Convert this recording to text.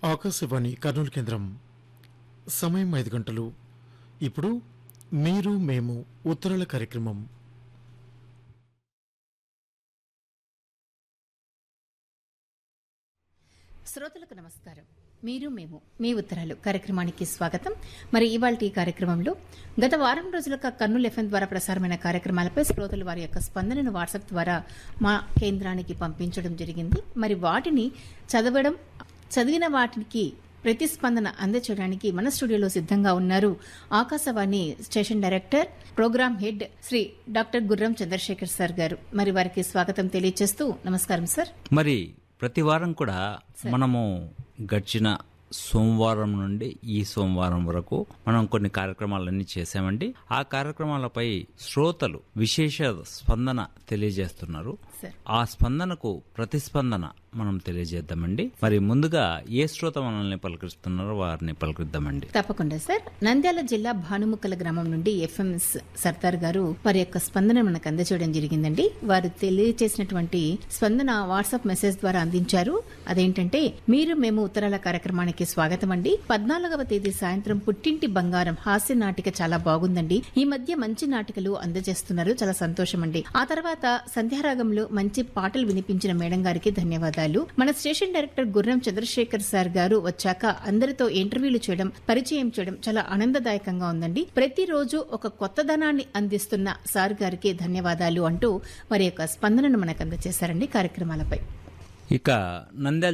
ఆకాశవాణి కర్నూలు కేంద్రం సమయం ఐదు గంటలు ఇప్పుడు మీరు మేము ఉత్తరాల కార్యక్రమం శ్రోతలకు నమస్కారం మీరు మేము మీ ఉత్తరాలు కార్యక్రమానికి స్వాగతం మరి ఇవాళ ఈ కార్యక్రమంలో గత వారం రోజులుగా కర్నూలు ఎఫ్ఎం ద్వారా ప్రసారమైన కార్యక్రమాలపై శ్రోతలు వారి యొక్క స్పందనను వాట్సాప్ ద్వారా మా కేంద్రానికి పంపించడం జరిగింది మరి వాటిని చదవడం చదివిన వాటికి ప్రతిస్పందన అందచేయడానికి మన స్టూడియోలో సిద్ధంగా ఉన్నారు Akashvani station director program head Shri doctor Gurram Chandrashekar sir గారు మరి వారికి స్వాగతం తెలియజేస్తూ నమస్కారం సార్ మరి ప్రతి వారం కూడా మనము గడిచిన సోమవారం నుండి ఈ సోమవారం వరకు మనం కొన్ని కార్యక్రమాలన్నీ చేశామండి ఆ కార్యక్రమాలపై శ్రోతలు విశేష స్పందన తెలియజేస్తున్నారు సార్ ఆ స్పందనకు ప్రతిస్పందన మనం తెలియజేద్దామండి మరి ముందుగా ఏ శ్రోత మనల్ని పలకరిస్తున్నారో వారిని పలకరిద్దామండి తప్పకుండా సార్ నంద్యాల జిల్లా భానుముక్కల గ్రామం నుండి ఎఫ్ఎం సర్దార్ గారు వారి యొక్క స్పందన మనకు అందజేయడం జరిగిందండి వారు తెలియజేసినటువంటి స్పందన వాట్సాప్ మెసేజ్ ద్వారా అందించారు అదేంటంటే మీరు మేము ఉత్తరాల కార్యక్రమానికి స్వాగతం అండి పద్నాలుగవ తేదీ సాయంత్రం పుట్టింటి బంగారం హాస్య నాటిక చాలా బాగుందండి ఈ మధ్య మంచి నాటికలు అందజేస్తున్నారు చాలా సంతోషం అండి ఆ తర్వాత సంధ్యారాగంలో మంచి పాటలు వినిపించిన మేడం గారికి ధన్యవాదాలు మన స్టేషన్ డైరెక్టర్ గుర్రం చంద్రశేఖర్ సార్ గారు వచ్చాక అందరితో ఇంటర్వ్యూలు చేయడం పరిచయం చేయడం చాలా ఆనందదాయకంగా ఉందండి ప్రతిరోజు ఒక కొత్తదనాన్ని అందిస్తున్న సార్ గారికి ధన్యవాదాలు అంటూ వారి యొక్క స్పందనను మనకు అందజేశారండి కార్యక్రమాలపై ఇక నంద్యాల